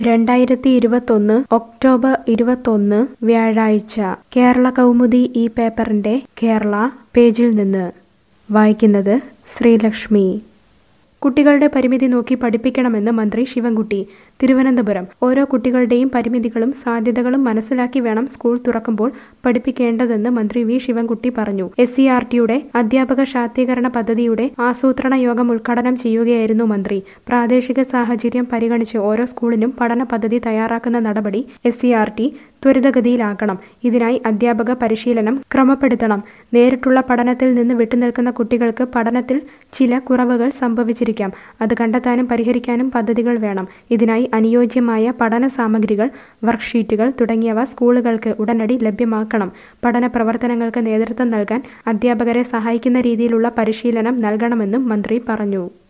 രണ്ടായിരത്തി ഇരുപത്തൊന്ന് ഒക്ടോബർ ഇരുപത്തൊന്ന് വ്യാഴാഴ്ച കേരള കൗമുദി ഈ പേപ്പറിന്റെ കേരള പേജിൽ നിന്ന് വായിക്കുന്നത് ശ്രീലക്ഷ്മി കുട്ടികളുടെ പരിമിതി നോക്കി പഠിപ്പിക്കണമെന്ന് മന്ത്രി ശിവൻകുട്ടി തിരുവനന്തപുരം ഓരോ കുട്ടികളുടെയും പരിമിതികളും സാധ്യതകളും മനസ്സിലാക്കി വേണം സ്കൂൾ തുറക്കുമ്പോൾ പഠിപ്പിക്കേണ്ടതെന്ന് മന്ത്രി വി ശിവൻകുട്ടി പറഞ്ഞു എസ് സി ആർ ടിയുടെ അധ്യാപക ശാക്തീകരണ പദ്ധതിയുടെ ആസൂത്രണ യോഗം ഉദ്ഘാടനം ചെയ്യുകയായിരുന്നു മന്ത്രി പ്രാദേശിക സാഹചര്യം പരിഗണിച്ച് ഓരോ സ്കൂളിനും പഠന പദ്ധതി തയ്യാറാക്കുന്ന നടപടി എസ് സി ആർ ടി ത്വരിതഗതിയിലാക്കണം ഇതിനായി അധ്യാപക പരിശീലനം ക്രമപ്പെടുത്തണം നേരിട്ടുള്ള പഠനത്തിൽ നിന്ന് വിട്ടുനിൽക്കുന്ന കുട്ടികൾക്ക് പഠനത്തിൽ ചില കുറവുകൾ സംഭവിച്ചിരിക്കാം അത് കണ്ടെത്താനും പരിഹരിക്കാനും പദ്ധതികൾ വേണം ഇതിനായി അനുയോജ്യമായ പഠന സാമഗ്രികൾ വർക്ക്ഷീറ്റുകൾ തുടങ്ങിയവ സ്കൂളുകൾക്ക് ഉടനടി ലഭ്യമാക്കണം പഠന പ്രവർത്തനങ്ങൾക്ക് നേതൃത്വം നൽകാൻ അധ്യാപകരെ സഹായിക്കുന്ന രീതിയിലുള്ള പരിശീലനം നൽകണമെന്നും മന്ത്രി പറഞ്ഞു